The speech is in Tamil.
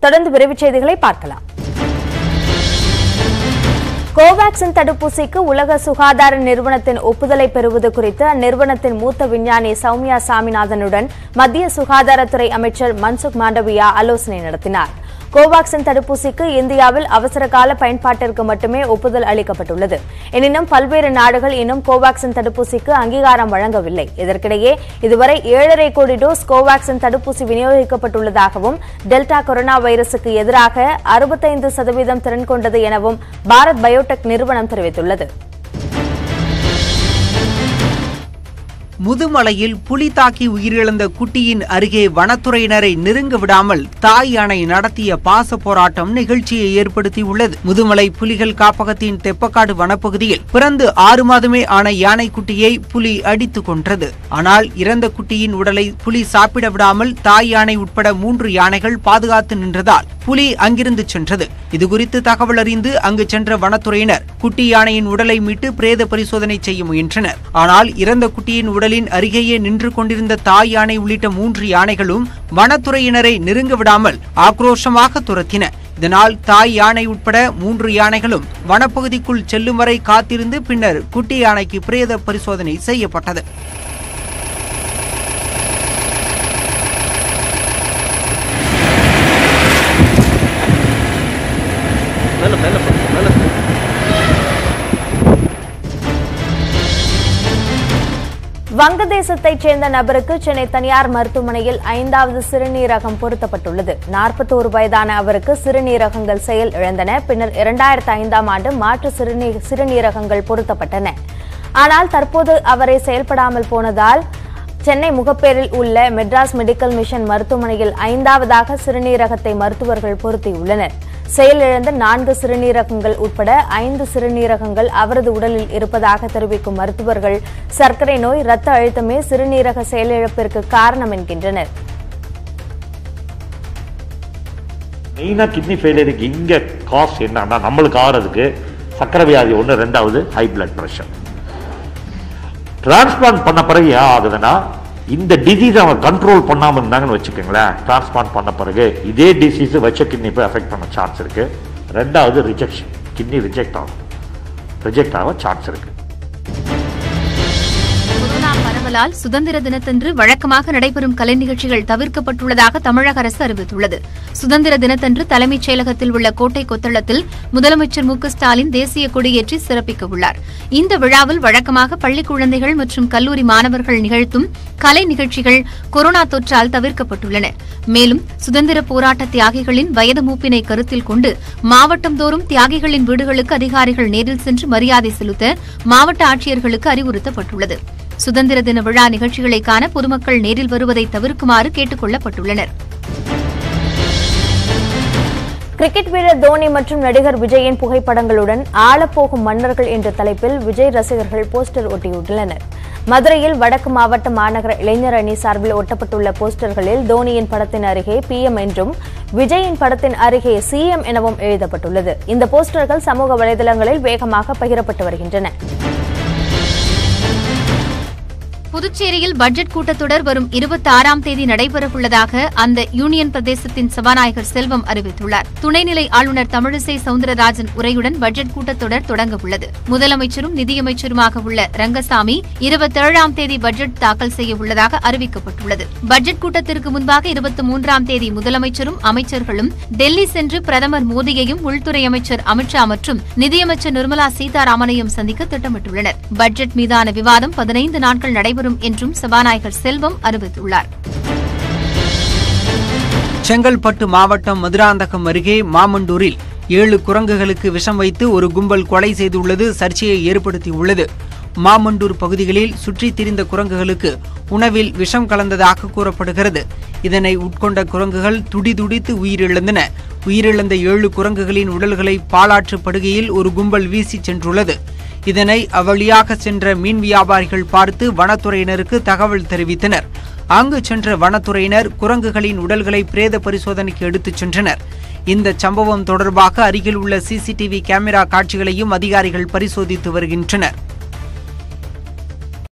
தொடர்ந்து விரைவுச் செய்திகளை பார்க்கலாம் கோவாக்சின் தடுப்பூசிக்கு உலக சுகாதார நிறுவனத்தின் ஒப்புதலை பெறுவது குறித்து அந்நிறுவனத்தின் மூத்த விஞ்ஞானி சௌமியா சாமிநாதனுடன் மத்திய சுகாதாரத்துறை அமைச்சர் மன்சுக் மாண்டவியா ஆலோசனை நடத்தினார் கோவாக்சின் தடுப்பூசிக்கு இந்தியாவில் அவசர கால பயன்பாட்டிற்கு மட்டுமே ஒப்புதல் அளிக்கப்பட்டுள்ளது எனினும் பல்வேறு நாடுகள் இன்னும் கோவாக்சின் தடுப்பூசிக்கு அங்கீகாரம் வழங்கவில்லை இதற்கிடையே இதுவரை ஏழரை கோடி டோஸ் கோவாக்சின் தடுப்பூசி விநியோகிக்கப்பட்டுள்ளதாகவும் டெல்டா கொரோனா வைரசுக்கு எதிராக அறுபத்தைந்து சதவீதம் திறன் கொண்டது எனவும் பாரத் பயோடெக் நிறுவனம் தெரிவித்துள்ளது முதுமலையில் புலி தாக்கி உயிரிழந்த குட்டியின் அருகே வனத்துறையினரை நெருங்க விடாமல் தாய் யானை நடத்திய பாச போராட்டம் நிகழ்ச்சியை ஏற்படுத்தியுள்ளது முதுமலை புலிகள் காப்பகத்தின் தெப்பக்காடு வனப்பகுதியில் பிறந்து ஆறு மாதமே ஆன யானை குட்டியை புலி அடித்துக் கொன்றது ஆனால் இறந்த குட்டியின் உடலை புலி சாப்பிட விடாமல் தாய் யானை உட்பட மூன்று யானைகள் பாதுகாத்து நின்றதால் புலி அங்கிருந்து சென்றது இதுகுறித்து தகவல் அறிந்து அங்கு சென்ற வனத்துறையினர் குட்டி யானையின் உடலை மீட்டு பிரேத பரிசோதனை செய்ய முயன்றனர் ஆனால் இறந்த குட்டியின் உடலின் அருகேயே நின்று கொண்டிருந்த தாய் யானை உள்ளிட்ட மூன்று யானைகளும் வனத்துறையினரை நெருங்க விடாமல் ஆக்ரோஷமாக துரத்தின இதனால் தாய் யானை உட்பட மூன்று யானைகளும் வனப்பகுதிக்குள் செல்லும் வரை காத்திருந்து பின்னர் குட்டி யானைக்கு பிரேத பரிசோதனை செய்யப்பட்டது மேல மேல போ, மேல போ. வங்கதேசத்தைச் சேர்ந்த நபருக்கு சென்னை தனியார் மருத்துவமனையில் ஐந்தாவது சிறுநீரகம் பொருத்தப்பட்டுள்ளது நாற்பத்தோரு வயதான அவருக்கு சிறுநீரகங்கள் செயல் இழந்தன பின்னர் இரண்டாயிரத்து ஐந்தாம் ஆண்டு மாற்று சிறுநீ சிறுநீரகங்கள் பொருத்தப்பட்டன ஆனால் தற்போது அவரை செயல்படாமல் போனதால் சென்னை முகப்பேரில் உள்ள மெட்ராஸ் மெடிக்கல் மிஷன் மருத்துவமனையில் ஐந்தாவதாக சிறுநீரகத்தை மருத்துவர்கள் பொருத்தியுள்ளனர் செயலிழந்த நான்கு சிறுநீரகங்கள் உட்பட ஐந்து சிறுநீரகங்கள் அவரது உடலில் இருப்பதாக தெரிவிக்கும் மருத்துவர்கள் சர்க்கரை நோய் இரத்த அழுத்தமே சிறுநீரக செயலிழப்பிற்கு காரணம் என்கின்றனர் மெயினாக கிட்னி ஃபெயிலியருக்கு இங்கே காஸ் என்னன்னா நம்மளுக்கு ஆறதுக்கு சக்கரை வியாதி ஒன்று ரெண்டாவது ஹை பிளட் ப்ரெஷர் டிரான்ஸ்பிளான்ட் பண்ண பிறகு ஏன் ஆகுதுன்னா இந்த டிசீஸ் அவங்க கண்ட்ரோல் பண்ணாமல் இருந்தாங்கன்னு வச்சுக்கோங்களேன் டிரான்ஸ்பிளான்ட் பண்ண பிறகு இதே டிசீஸ் வச்ச கிட்னி போய் அஃபெக்ட் பண்ண சான்ஸ் இருக்கு ரெண்டாவது ரிஜெக்ஷன் கிட்னி ரிஜெக்ட் ஆகும் ரிஜெக்ட் ஆக சான்ஸ் இருக்கு கொரோனா பரவலால் சுதந்திர தினத்தன்று வழக்கமாக நடைபெறும் கலை நிகழ்ச்சிகள் தவிர்க்கப்பட்டுள்ளதாக தமிழக அரசு அறிவித்துள்ளது சுதந்திர தினத்தன்று தலைமைச் செயலகத்தில் உள்ள கோட்டை கொத்தளத்தில் முதலமைச்சர் மு க ஸ்டாலின் தேசிய கொடியேற்றி சிறப்பிக்க உள்ளார் இந்த விழாவில் வழக்கமாக பள்ளிக் குழந்தைகள் மற்றும் கல்லூரி மாணவர்கள் நிகழ்த்தும் கலை நிகழ்ச்சிகள் கொரோனா தொற்றால் தவிர்க்கப்பட்டுள்ளன மேலும் சுதந்திர போராட்ட தியாகிகளின் வயது மூப்பினை கருத்தில் கொண்டு மாவட்டந்தோறும் தியாகிகளின் வீடுகளுக்கு அதிகாரிகள் நேரில் சென்று மரியாதை செலுத்த மாவட்ட ஆட்சியர்களுக்கு அறிவுறுத்தப்பட்டுள்ளது சுதந்திர தின விழா நிகழ்ச்சிகளை காண பொதுமக்கள் நேரில் வருவதை தவிர்க்குமாறு கேட்டுக் கொள்ளப்பட்டுள்ளனர் கிரிக்கெட் வீரர் தோனி மற்றும் நடிகர் விஜயின் புகைப்படங்களுடன் ஆளப்போகும் மன்னர்கள் என்ற தலைப்பில் விஜய் ரசிகர்கள் போஸ்டர் ஒட்டியுள்ளனர் மதுரையில் வடக்கு மாவட்ட மாநகர இளைஞர் அணி சார்பில் ஒட்டப்பட்டுள்ள போஸ்டர்களில் தோனியின் படத்தின் அருகே பிஎம் என்றும் விஜயின் படத்தின் அருகே சிஎம் எனவும் எழுதப்பட்டுள்ளது இந்த போஸ்டர்கள் சமூக வலைதளங்களில் வேகமாக பகிரப்பட்டு வருகின்றன புதுச்சேரியில் பட்ஜெட் கூட்டத்தொடர் வரும் இருபத்தி ஆறாம் தேதி நடைபெறவுள்ளதாக அந்த யூனியன் பிரதேசத்தின் சபாநாயகர் செல்வம் அறிவித்துள்ளார் துணைநிலை ஆளுநர் தமிழிசை சவுந்தரராஜன் உரையுடன் பட்ஜெட் கூட்டத்தொடர் தொடங்க உள்ளது முதலமைச்சரும் நிதியமைச்சருமாக உள்ள ரங்கசாமி இருபத்தேழாம் தேதி பட்ஜெட் தாக்கல் செய்ய உள்ளதாக அறிவிக்கப்பட்டுள்ளது பட்ஜெட் கூட்டத்திற்கு முன்பாக இருபத்தி மூன்றாம் தேதி முதலமைச்சரும் அமைச்சர்களும் டெல்லி சென்று பிரதமர் மோடியையும் உள்துறை அமைச்சர் அமித்ஷா மற்றும் நிதியமைச்சர் நிர்மலா சீதாராமனையும் சந்திக்க திட்டமிட்டுள்ளனர் பட்ஜெட் மீதான விவாதம் பதினைந்து நாட்கள் நடைபெறும் என்றும் சபாநாயகர் செல்வம் அறிவித்துள்ளார் செங்கல்பட்டு மாவட்டம் மதுராந்தகம் அருகே மாமண்டூரில் ஏழு குரங்குகளுக்கு விஷம் வைத்து ஒரு கும்பல் கொலை செய்துள்ளது சர்ச்சையை ஏற்படுத்தியுள்ளது மாமண்டூர் பகுதிகளில் சுற்றித் திரிந்த குரங்குகளுக்கு உணவில் விஷம் கலந்ததாக கூறப்படுகிறது இதனை உட்கொண்ட குரங்குகள் துடிதுடித்து உயிரிழந்தன உயிரிழந்த ஏழு குரங்குகளின் உடல்களை பாலாற்று படுகையில் ஒரு கும்பல் வீசிச் சென்றுள்ளது இதனை அவ்வழியாக சென்ற மீன் வியாபாரிகள் பார்த்து வனத்துறையினருக்கு தகவல் தெரிவித்தனர் அங்கு சென்ற வனத்துறையினர் குரங்குகளின் உடல்களை பிரேத பரிசோதனைக்கு எடுத்துச் சென்றனர் இந்த சம்பவம் தொடர்பாக அருகில் உள்ள சிசிடிவி கேமரா காட்சிகளையும் அதிகாரிகள் பரிசோதித்து வருகின்றனர்